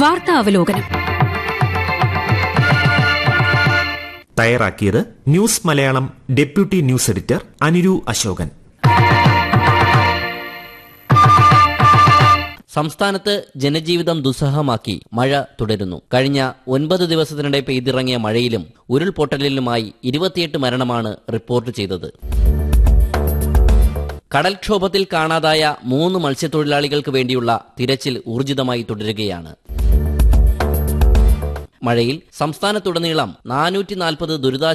വാർത്താ അവലോകനം തയ്യാറാക്കിയത് news Malayalam deputy news editor Anuru Ashokan സംസ്ഥാനത്ത് ജനജീവിതം ദുസ്സഹമാക്കി മഴ തുടരുന്നു കഴിഞ്ഞ ഒൻപത് ദിവസത്തിനിടെ പെയ്തിറങ്ങിയ മഴയിലും ഉരുൾപൊട്ടലിലുമായി ഇരുപത്തിയെട്ട് മരണമാണ് റിപ്പോർട്ട് ചെയ്തത് കടൽക്ഷോഭത്തിൽ കാണാതായ മൂന്ന് മത്സ്യത്തൊഴിലാളികൾക്ക് വേണ്ടിയുള്ള തിരച്ചിൽ ഊർജിതമായി തുടരുകയാണ് മഴയിൽ സംസ്ഥാനത്തുടനീളം നാനൂറ്റി നാൽപ്പത് ദുരിതാശ്വാസ